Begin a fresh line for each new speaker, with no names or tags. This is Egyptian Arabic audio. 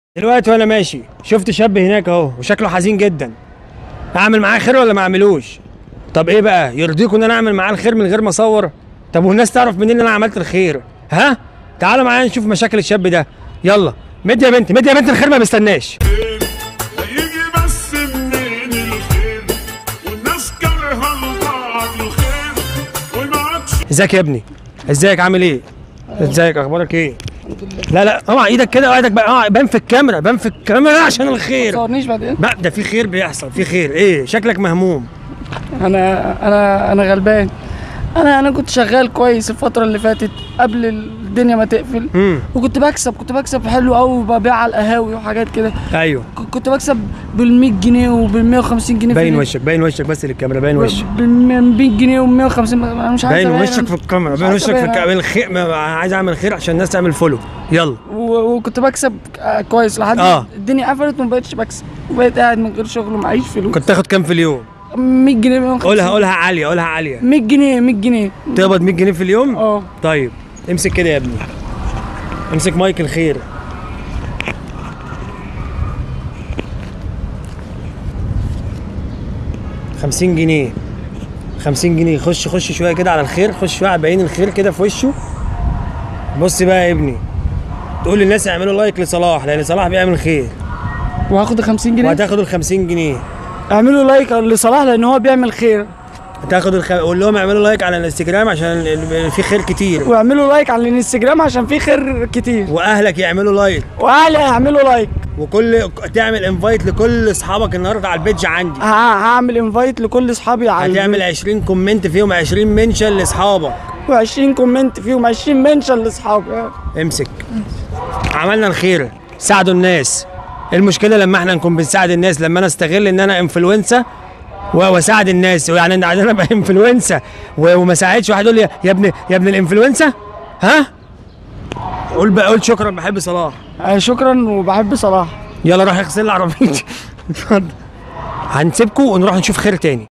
دلوقتي وانا ماشي شفت شاب هناك اهو وشكله حزين جدا اعمل معاه خير ولا ما اعملوش طب ايه بقى يرضيكم ان انا اعمل معاه الخير من غير ما اصور طب والناس تعرف منين ان انا عملت الخير ها تعالوا معايا نشوف مشاكل الشاب ده يلا مد يا بنتي مد يا بنتي الخير ما بيستناش
هيجي بس منين الخير والناس كارهه لبعض الخير وما عادش
ازيك يا ابني ازيك عامل ايه ازيك اخبارك ايه لا لا اوعى ايدك كده ايدك بقى اوعى بان في الكاميرا بان في الكاميرا عشان الخير
تصورنيش بعدين
لا ده في خير بيحصل في خير ايه شكلك مهموم
انا انا انا غلبان انا انا كنت شغال كويس الفتره اللي فاتت قبل الدنيا ما تقفل
امم
وكنت بكسب كنت بكسب حلو قوي وببيع على القهاوي وحاجات كده
ايوه
ك- كنت بكسب بال 100 جنيه وبال 150 جنيه
باين
في
وشك باين وشك بس للكاميرا باين وشك
بال 100 جنيه و 150 انا مش عايز
باين
أبيع،
وشك
أنا-
في الكاميرا
مش
باين
عايز
وشك في
أبيع.
الكاميرا الخير ما- عايز اعمل خير عشان الناس تعمل فولو يلا
و- وكنت بكسب آه، كويس لحد
آه.
الدنيا قفلت وما بقتش بكسب وبقيت قاعد من غير شغل ومعيش فلوس
كنت تاخد كام في اليوم
100 جنيه 150
قولها قولها عاليه قولها عاليه
100 جنيه 100 جنيه
تقبض 100 جنيه في اليوم
اه
طيب امسك كده يا ابني امسك مايك الخير خمسين جنيه خمسين جنيه خش خش شوية كده على الخير خش شوية على باين الخير كده في وشه بص بقى يا ابني تقول للناس اعملوا لايك لصلاح لان صلاح بيعمل خير
وهاخد ال 50 جنيه
وهتاخد ال 50 جنيه
اعملوا لايك لصلاح لان هو بيعمل خير
هتاخد الخ... قول لهم اعملوا لايك على الانستجرام عشان ال- في خير كتير
واعملوا لايك على الانستجرام عشان في خير كتير
واهلك يعملوا لايك
واهلي هيعملوا لايك
وكل تعمل انفايت لكل اصحابك النهارده على البيج عندي
ه- هعمل انفايت لكل اصحابي على
هتعمل 20 كومنت فيهم 20 منشن لاصحابك
و20 كومنت فيهم 20 منشن لاصحابي
امسك عملنا الخير ساعدوا الناس المشكله لما احنا نكون بنساعد الناس لما انا استغل ان انا انفلونسا و- واساعد الناس يعني انا انا ابقى انفلونسا و- وما ساعدش واحد يقول لي يا ابن يا ابن الانفلونسا ها قول بقى قول شكرا بحب صلاح
آه، شكرا وبحب صلاح
يلا روح اغسل لي عربيتي اتفضل هنسيبكم ونروح نشوف خير تاني